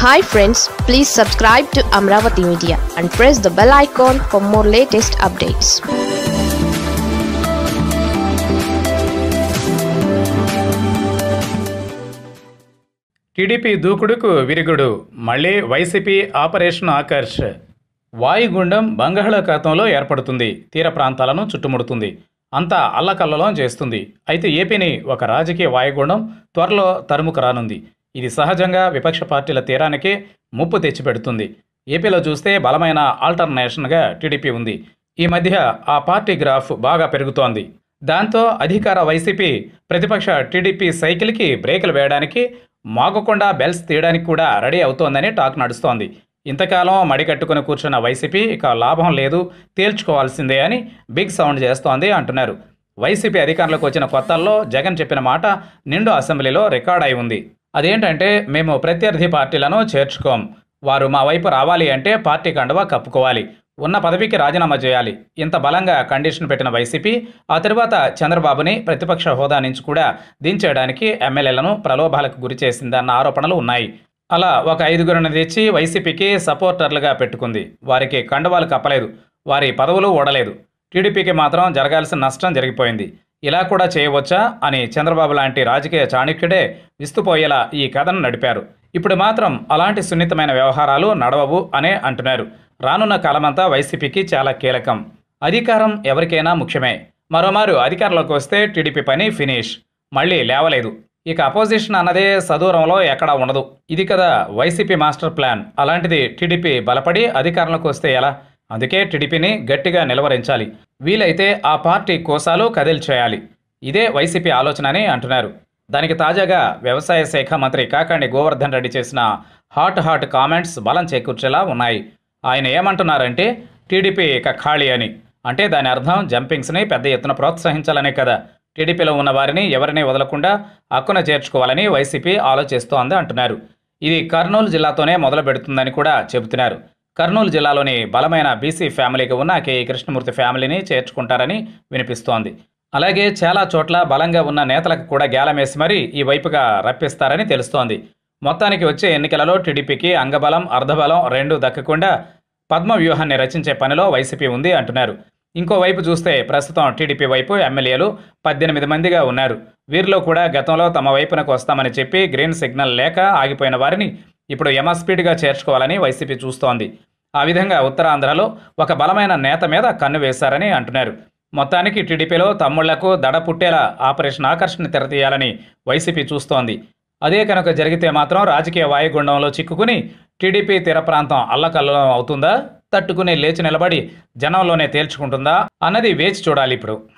hi friends please subscribe to Amaravati media and press the bell icon for more latest updates TDP దూకుడుకు విరుగుడు మళ్ళీ YCP operation Akarsh వాయుగుండం బంగాళాఖాతంలో ఏర్పడుతుంది తీర ప్రాంతాలను చుట్టుముడుతుంది అంతా అల్లకల్లోలం చేస్తుంది అయితే ఏపీని ఒక రాజకీయ వాయుగుండం త్వరలో తరుముకు రానుంది ఇది సహజంగా విపక్ష పార్టీల తీరానికి ముప్పు తెచ్చిపెడుతుంది ఏపీలో చూస్తే బలమైన ఆల్టర్నేషన్గా టీడీపీ ఉంది ఈ మధ్య ఆ పార్టీ గ్రాఫ్ బాగా పెరుగుతోంది దాంతో అధికార వైసీపీ ప్రతిపక్ష టీడీపీ సైకిల్కి బ్రేకులు వేయడానికి మాగకుండా బెల్స్ తీయడానికి కూడా రెడీ అవుతోందని టాక్ నడుస్తోంది ఇంతకాలం మడికట్టుకుని కూర్చున్న వైసీపీ ఇక లాభం లేదు తేల్చుకోవాల్సిందే అని బిగ్ సౌండ్ చేస్తోంది అంటున్నారు వైసీపీ అధికారంలోకి వచ్చిన కొత్తల్లో జగన్ చెప్పిన మాట నిండు అసెంబ్లీలో రికార్డ్ అయి ఉంది అదేంటంటే మేము ప్రత్యర్థి పార్టీలను చేర్చుకోం వారు మా వైపు రావాలి అంటే పార్టీ కండువా కప్పుకోవాలి ఉన్న పదవికి రాజీనామా చేయాలి ఇంత బలంగా కండిషన్ పెట్టిన వైసీపీ ఆ తరువాత చంద్రబాబుని ప్రతిపక్ష హోదా నుంచి కూడా దించేయడానికి ఎమ్మెల్యేలను ప్రలోభాలకు గురి చేసిందన్న ఆరోపణలు ఉన్నాయి అలా ఒక ఐదుగురిని తెచ్చి వైసీపీకి సపోర్టర్లుగా పెట్టుకుంది వారికి కండువాలు కప్పలేదు వారి పదవులు ఓడలేదు టీడీపీకి మాత్రం జరగాల్సిన నష్టం జరిగిపోయింది ఇలా కూడా చేయవచ్చా అని చంద్రబాబు లాంటి రాజకీయ చాణక్యుడే విస్తుపోయేలా ఈ కథను నడిపారు ఇప్పుడు మాత్రం అలాంటి సున్నితమైన వ్యవహారాలు నడవవు అనే అంటున్నారు రానున్న కాలమంతా వైసీపీకి చాలా కీలకం అధికారం ఎవరికైనా ముఖ్యమే మరోమారు అధికారంలోకి వస్తే టీడీపీ పని ఫినిష్ మళ్ళీ లేవలేదు ఇక అపోజిషన్ అన్నదే సదూరంలో ఎక్కడా ఉండదు ఇది కదా వైసీపీ మాస్టర్ ప్లాన్ అలాంటిది టీడీపీ బలపడి అధికారంలోకి వస్తే ఎలా అందుకే టీడీపీని గట్టిగా నిలవరించాలి వీలైతే ఆ పార్టీ కోసాలు కదిల్చేయాలి ఇదే వైసీపీ ఆలోచన అని అంటున్నారు దానికి తాజాగా వ్యవసాయ శాఖ మంత్రి కాకాండి గోవర్ధన్ రెడ్డి చేసిన హాట్ హాట్ కామెంట్స్ బలం చేకూర్చేలా ఉన్నాయి ఆయన ఏమంటున్నారంటే టీడీపీ ఇక ఖాళీ అని అంటే దాని అర్థం జంపింగ్స్ని పెద్ద ఎత్తున ప్రోత్సహించాలనే కదా టీడీపీలో ఉన్న వారిని ఎవరిని వదలకుండా హక్కున చేర్చుకోవాలని వైసీపీ ఆలోచిస్తోంది అంటున్నారు ఇది కర్నూలు జిల్లాతోనే మొదలు పెడుతుందని కూడా చెబుతున్నారు కర్నూలు జిల్లాలోని బలమైన బీసీ ఫ్యామిలీకి ఉన్న కేఈ కృష్ణమూర్తి ఫ్యామిలీని చేర్చుకుంటారని వినిపిస్తోంది అలాగే చాలా చోట్ల బలంగా ఉన్న నేతలకు కూడా గేలమేసి మరీ ఈ వైపుగా రప్పిస్తారని తెలుస్తోంది మొత్తానికి వచ్చే ఎన్నికలలో టీడీపీకి అంగబలం అర్ధబలం రెండు దక్కకుండా పద్మ వ్యూహాన్ని రచించే పనిలో వైసీపీ ఉంది అంటున్నారు ఇంకోవైపు చూస్తే ప్రస్తుతం టీడీపీ వైపు ఎమ్మెల్యేలు పద్దెనిమిది మందిగా ఉన్నారు వీరిలో కూడా గతంలో తమ వైపునకు వస్తామని చెప్పి గ్రీన్ సిగ్నల్ లేక ఆగిపోయిన వారిని ఇప్పుడు యమస్పీడ్గా చేర్చుకోవాలని వైసీపీ చూస్తోంది ఆ విధంగా ఉత్తరాంధ్రలో ఒక బలమైన నేత మీద కన్ను వేశారని అంటున్నారు మొత్తానికి టీడీపీలో తమ్ముళ్లకు దడ పుట్టేలా ఆపరేషన్ ఆకర్షణ తెరతీయాలని వైసీపీ చూస్తోంది అదే కనుక జరిగితే మాత్రం రాజకీయ వాయుగుండంలో చిక్కుకుని టీడీపీ తీర ప్రాంతం అల్లకల్లోలం అవుతుందా తట్టుకుని లేచి నిలబడి జనంలోనే తేల్చుకుంటుందా అన్నది వేచి చూడాలి ఇప్పుడు